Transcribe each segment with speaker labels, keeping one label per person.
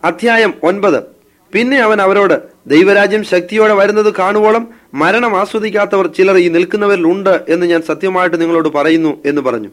Speaker 1: അധ്യായം ഒൻപത് പിന്നെ അവൻ അവരോട് ദൈവരാജ്യം ശക്തിയോടെ വരുന്നത് കാണുവോളം മരണം ആസ്വദിക്കാത്തവർ ചിലർ ഈ നിൽക്കുന്നവരിൽ ഉണ്ട് എന്ന് ഞാൻ സത്യമായിട്ട് നിങ്ങളോട് പറയുന്നു എന്ന് പറഞ്ഞു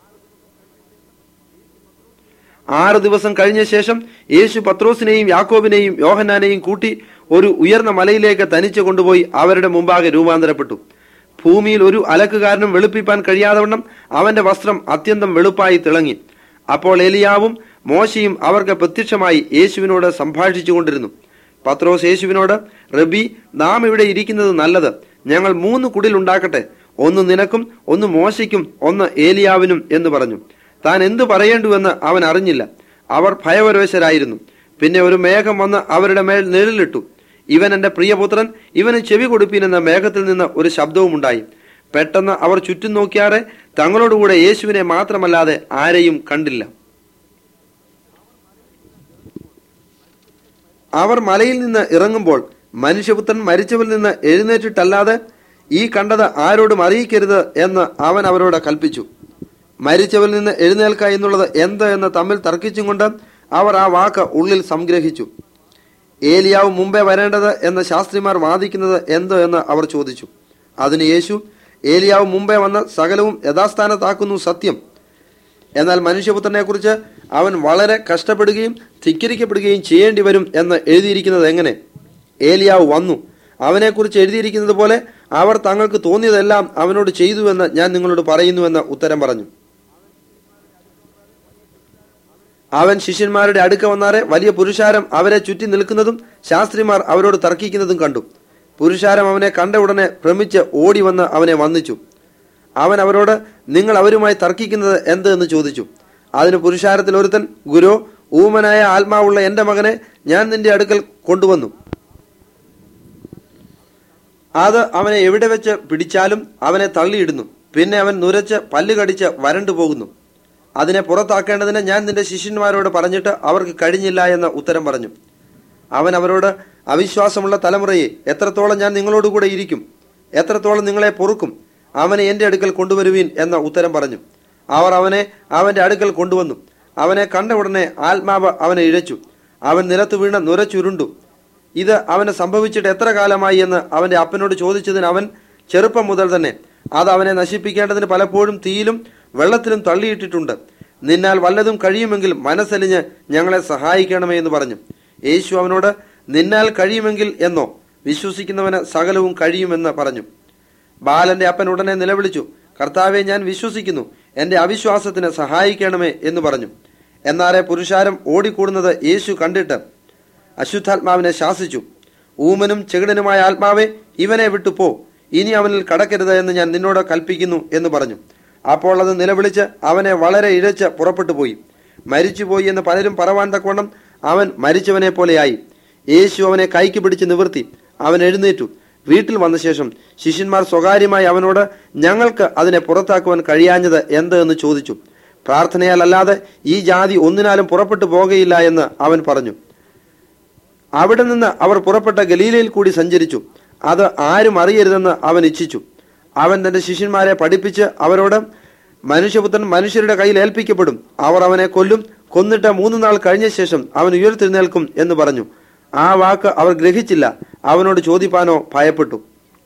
Speaker 1: ആറ് ദിവസം കഴിഞ്ഞ ശേഷം യേശു പത്രോസിനെയും യാക്കോബിനെയും യോഹന്നാനെയും കൂട്ടി ഒരു ഉയർന്ന മലയിലേക്ക് തനിച്ചു കൊണ്ടുപോയി അവരുടെ മുമ്പാകെ രൂപാന്തരപ്പെട്ടു ഭൂമിയിൽ ഒരു അലക്കുകാരനും വെളുപ്പിപ്പാൻ കഴിയാതവണ്ണം അവന്റെ വസ്ത്രം അത്യന്തം വെളുപ്പായി തിളങ്ങി അപ്പോൾ എലിയാവും മോശയും അവർക്ക് പ്രത്യക്ഷമായി യേശുവിനോട് സംഭാഷിച്ചു കൊണ്ടിരുന്നു പത്രോസ് യേശുവിനോട് റബി നാം ഇവിടെ ഇരിക്കുന്നത് നല്ലത് ഞങ്ങൾ മൂന്ന് കുടിലുണ്ടാക്കട്ടെ ഒന്ന് നിനക്കും ഒന്ന് മോശയ്ക്കും ഒന്ന് ഏലിയാവിനും എന്ന് പറഞ്ഞു താൻ എന്തു പറയേണ്ടുവെന്ന് അവൻ അറിഞ്ഞില്ല അവർ ഭയപരവശരായിരുന്നു പിന്നെ ഒരു മേഘം വന്ന് അവരുടെ മേൽ നിഴലിട്ടു ഇവൻ എന്റെ പ്രിയപുത്രൻ ഇവന് ചെവി കൊടുപ്പീനെന്ന മേഘത്തിൽ നിന്ന് ഒരു ശബ്ദവും ഉണ്ടായി പെട്ടെന്ന് അവർ ചുറ്റും നോക്കിയാറെ തങ്ങളോടുകൂടെ യേശുവിനെ മാത്രമല്ലാതെ ആരെയും കണ്ടില്ല അവർ മലയിൽ നിന്ന് ഇറങ്ങുമ്പോൾ മനുഷ്യപുത്രൻ മരിച്ചവരിൽ നിന്ന് എഴുന്നേറ്റിട്ടല്ലാതെ ഈ കണ്ടത് ആരോടും അറിയിക്കരുത് എന്ന് അവൻ അവരോട് കൽപ്പിച്ചു മരിച്ചവരിൽ നിന്ന് എഴുന്നേൽക്ക എന്നുള്ളത് എന്ത് എന്ന് തമ്മിൽ തർക്കിച്ചും കൊണ്ട് അവർ ആ വാക്ക് ഉള്ളിൽ സംഗ്രഹിച്ചു ഏലിയാവ് മുമ്പേ വരേണ്ടത് എന്ന് ശാസ്ത്രിമാർ വാദിക്കുന്നത് എന്ത് എന്ന് അവർ ചോദിച്ചു അതിന് യേശു ഏലിയാവ് മുമ്പേ വന്ന് സകലവും യഥാസ്ഥാനത്താക്കുന്നു സത്യം എന്നാൽ മനുഷ്യപുത്രനെ കുറിച്ച് അവൻ വളരെ കഷ്ടപ്പെടുകയും ധിക്കരിക്കപ്പെടുകയും ചെയ്യേണ്ടി വരും എന്ന് എഴുതിയിരിക്കുന്നത് എങ്ങനെ ഏലിയാവ് വന്നു അവനെക്കുറിച്ച് എഴുതിയിരിക്കുന്നത് പോലെ അവർ തങ്ങൾക്ക് തോന്നിയതെല്ലാം അവനോട് ചെയ്തുവെന്ന് ഞാൻ നിങ്ങളോട് പറയുന്നുവെന്ന് ഉത്തരം പറഞ്ഞു അവൻ ശിഷ്യന്മാരുടെ അടുക്ക വന്നാറെ വലിയ പുരുഷാരം അവരെ ചുറ്റി നിൽക്കുന്നതും ശാസ്ത്രിമാർ അവരോട് തർക്കിക്കുന്നതും കണ്ടു പുരുഷാരം അവനെ കണ്ട ഉടനെ ഭ്രമിച്ച് ഓടി വന്ന് അവനെ വന്ദിച്ചു അവൻ അവരോട് നിങ്ങൾ അവരുമായി തർക്കിക്കുന്നത് എന്ത് എന്ന് ചോദിച്ചു അതിന് പുരുഷാരത്തിൽ ഒരുത്തൻ ഗുരു ഊമനായ ആത്മാവുള്ള എന്റെ മകനെ ഞാൻ നിന്റെ അടുക്കൽ കൊണ്ടുവന്നു അത് അവനെ എവിടെ വെച്ച് പിടിച്ചാലും അവനെ തള്ളിയിടുന്നു പിന്നെ അവൻ നുരച്ച് പല്ല് കടിച്ച് വരണ്ടു പോകുന്നു അതിനെ പുറത്താക്കേണ്ടതിന് ഞാൻ നിന്റെ ശിഷ്യന്മാരോട് പറഞ്ഞിട്ട് അവർക്ക് കഴിഞ്ഞില്ല എന്ന് ഉത്തരം പറഞ്ഞു അവൻ അവരോട് അവിശ്വാസമുള്ള തലമുറയെ എത്രത്തോളം ഞാൻ നിങ്ങളോടുകൂടെ ഇരിക്കും എത്രത്തോളം നിങ്ങളെ പൊറുക്കും അവനെ എന്റെ അടുക്കൽ കൊണ്ടുവരുവീൻ എന്ന ഉത്തരം പറഞ്ഞു അവർ അവനെ അവന്റെ അടുക്കൽ കൊണ്ടുവന്നു അവനെ കണ്ട ഉടനെ ആത്മാവ് അവനെ ഇഴച്ചു അവൻ നിലത്ത് വീണ് നുരച്ചുരുണ്ടു ഇത് അവന് സംഭവിച്ചിട്ട് എത്ര കാലമായി എന്ന് അവന്റെ അപ്പനോട് ചോദിച്ചതിന് അവൻ ചെറുപ്പം മുതൽ തന്നെ അത് അവനെ നശിപ്പിക്കേണ്ടതിന് പലപ്പോഴും തീയിലും വെള്ളത്തിലും തള്ളിയിട്ടിട്ടുണ്ട് നിന്നാൽ വല്ലതും കഴിയുമെങ്കിൽ മനസ്സലിഞ്ഞ് ഞങ്ങളെ സഹായിക്കണമേ എന്ന് പറഞ്ഞു യേശു അവനോട് നിന്നാൽ കഴിയുമെങ്കിൽ എന്നോ വിശ്വസിക്കുന്നവന് സകലവും കഴിയുമെന്ന് പറഞ്ഞു ബാലന്റെ അപ്പൻ ഉടനെ നിലവിളിച്ചു കർത്താവെ ഞാൻ വിശ്വസിക്കുന്നു എന്റെ അവിശ്വാസത്തിന് സഹായിക്കണമേ എന്ന് പറഞ്ഞു എന്നാറെ പുരുഷാരം ഓടിക്കൂടുന്നത് യേശു കണ്ടിട്ട് അശുദ്ധാത്മാവിനെ ശാസിച്ചു ഊമനും ചെകിടനുമായ ആത്മാവെ ഇവനെ വിട്ടു പോ ഇനി അവനിൽ കടക്കരുത് എന്ന് ഞാൻ നിന്നോട് കൽപ്പിക്കുന്നു എന്ന് പറഞ്ഞു അപ്പോൾ അത് നിലവിളിച്ച് അവനെ വളരെ ഇഴച്ച് പുറപ്പെട്ടു പോയി മരിച്ചുപോയി എന്ന് പലരും പറവാൻ തക്കവണ്ണം അവൻ മരിച്ചവനെ പോലെയായി യേശു അവനെ കൈക്ക് പിടിച്ച് നിവർത്തി അവൻ എഴുന്നേറ്റു വീട്ടിൽ വന്ന ശേഷം ശിഷ്യന്മാർ സ്വകാര്യമായി അവനോട് ഞങ്ങൾക്ക് അതിനെ പുറത്താക്കുവാൻ കഴിയാഞ്ഞത് എന്ത് എന്ന് ചോദിച്ചു പ്രാർത്ഥനയാൽ അല്ലാതെ ഈ ജാതി ഒന്നിനാലും പുറപ്പെട്ടു പോകയില്ല എന്ന് അവൻ പറഞ്ഞു അവിടെ നിന്ന് അവർ പുറപ്പെട്ട ഗലീലയിൽ കൂടി സഞ്ചരിച്ചു അത് ആരും അറിയരുതെന്ന് അവൻ ഇച്ഛിച്ചു അവൻ തന്റെ ശിഷ്യന്മാരെ പഠിപ്പിച്ച് അവരോട് മനുഷ്യപുത്രൻ മനുഷ്യരുടെ കയ്യിൽ ഏൽപ്പിക്കപ്പെടും അവർ അവനെ കൊല്ലും കൊന്നിട്ട് മൂന്ന് നാൾ കഴിഞ്ഞ ശേഷം അവൻ ഉയർത്തെഴുന്നേൽക്കും എന്ന് പറഞ്ഞു ആ വാക്ക് അവർ ഗ്രഹിച്ചില്ല അവനോട് ചോദിപ്പാനോ ഭയപ്പെട്ടു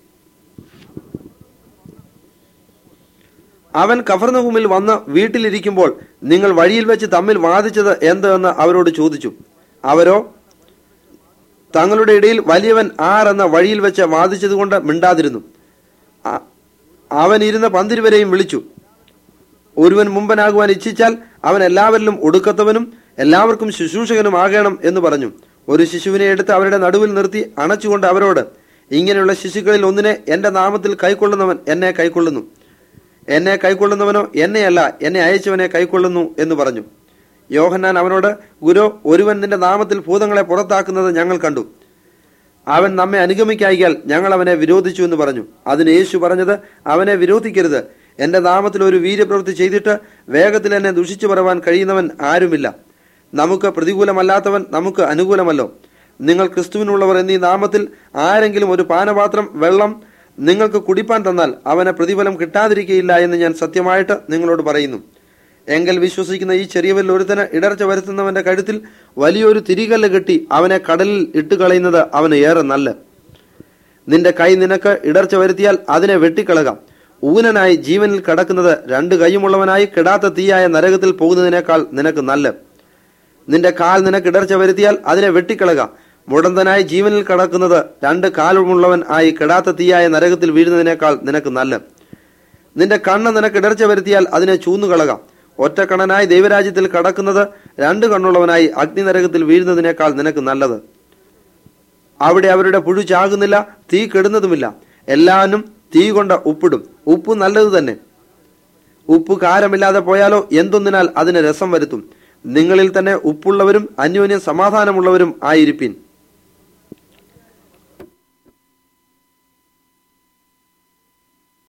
Speaker 1: അവൻ കഫർനഹൂമിൽ വന്ന് വീട്ടിലിരിക്കുമ്പോൾ നിങ്ങൾ വഴിയിൽ വെച്ച് തമ്മിൽ വാദിച്ചത് എന്ത് എന്ന് അവരോട് ചോദിച്ചു അവരോ തങ്ങളുടെ ഇടയിൽ വലിയവൻ ആർ എന്ന വഴിയിൽ വെച്ച് വാദിച്ചതുകൊണ്ട് മിണ്ടാതിരുന്നു അ- അവൻ ഇരുന്ന പന്തിരുവരെയും വിളിച്ചു ഒരുവൻ മുമ്പനാകുവാൻ ഇച്ഛിച്ചാൽ അവൻ എല്ലാവരിലും ഒടുക്കത്തവനും എല്ലാവർക്കും ശുശ്രൂഷകനും ആകണം എന്ന് പറഞ്ഞു ഒരു ശിശുവിനെ എടുത്ത് അവരുടെ നടുവിൽ നിർത്തി അണച്ചുകൊണ്ട് അവരോട് ഇങ്ങനെയുള്ള ശിശുക്കളിൽ ഒന്നിനെ എന്റെ നാമത്തിൽ കൈക്കൊള്ളുന്നവൻ എന്നെ കൈക്കൊള്ളുന്നു എന്നെ കൈക്കൊള്ളുന്നവനോ എന്നെയല്ല എന്നെ അയച്ചവനെ കൈക്കൊള്ളുന്നു എന്ന് പറഞ്ഞു യോഹന്നാൻ അവനോട് ഗുരു ഒരുവൻ നിന്റെ നാമത്തിൽ ഭൂതങ്ങളെ പുറത്താക്കുന്നത് ഞങ്ങൾ കണ്ടു അവൻ നമ്മെ അനുഗമിക്കായികയാൽ ഞങ്ങൾ അവനെ വിരോധിച്ചു എന്ന് പറഞ്ഞു അതിന് യേശു പറഞ്ഞത് അവനെ വിരോധിക്കരുത് എന്റെ നാമത്തിൽ ഒരു വീര്യപ്രവൃത്തി ചെയ്തിട്ട് വേഗത്തിൽ എന്നെ ദുഷിച്ചു പറവാൻ കഴിയുന്നവൻ ആരുമില്ല നമുക്ക് പ്രതികൂലമല്ലാത്തവൻ നമുക്ക് അനുകൂലമല്ലോ നിങ്ങൾ ക്രിസ്തുവിനുള്ളവർ എന്നീ നാമത്തിൽ ആരെങ്കിലും ഒരു പാനപാത്രം വെള്ളം നിങ്ങൾക്ക് കുടിപ്പാൻ തന്നാൽ അവന് പ്രതിഫലം കിട്ടാതിരിക്കയില്ല എന്ന് ഞാൻ സത്യമായിട്ട് നിങ്ങളോട് പറയുന്നു എങ്കിൽ വിശ്വസിക്കുന്ന ഈ ചെറിയവരിൽ ഒരുത്തന് ഇടർച്ച വരുത്തുന്നവന്റെ കഴുത്തിൽ വലിയൊരു തിരികല്ല് കെട്ടി അവനെ കടലിൽ ഇട്ടുകളയുന്നത് അവന് ഏറെ നല്ല നിന്റെ കൈ നിനക്ക് ഇടർച്ച വരുത്തിയാൽ അതിനെ വെട്ടിക്കളകാം ഊനനായി ജീവനിൽ കടക്കുന്നത് രണ്ട് കൈയുമുള്ളവനായി കിടാത്ത തീയായ നരകത്തിൽ പോകുന്നതിനേക്കാൾ നിനക്ക് നല്ല നിന്റെ കാൽ നിനക്ക് ഇടർച്ച വരുത്തിയാൽ അതിനെ വെട്ടിക്കളകാം മുടന്തനായി ജീവനിൽ കടക്കുന്നത് രണ്ട് കാലുമുള്ളവൻ ആയി കിടാത്ത തീയായ നരകത്തിൽ വീഴുന്നതിനേക്കാൾ നിനക്ക് നല്ല നിന്റെ കണ്ണ് നിനക്ക് ഇടർച്ച വരുത്തിയാൽ അതിനെ ചൂന്നുകളകാം ഒറ്റക്കണ്ണനായി ദൈവരാജ്യത്തിൽ കടക്കുന്നത് രണ്ട് കണ്ണുള്ളവനായി അഗ്നിനരകത്തിൽ വീഴുന്നതിനേക്കാൾ നിനക്ക് നല്ലത് അവിടെ അവരുടെ പുഴു ചാകുന്നില്ല തീ കെടുന്നതുമില്ല എല്ലാവനും തീ കൊണ്ട് ഉപ്പിടും ഉപ്പ് നല്ലത് തന്നെ ഉപ്പ് കാരമില്ലാതെ പോയാലോ എന്തൊന്നിനാൽ അതിന് രസം വരുത്തും നിങ്ങളിൽ തന്നെ ഉപ്പുള്ളവരും അന്യോന്യം സമാധാനമുള്ളവരും ആയിരിപ്പിൻ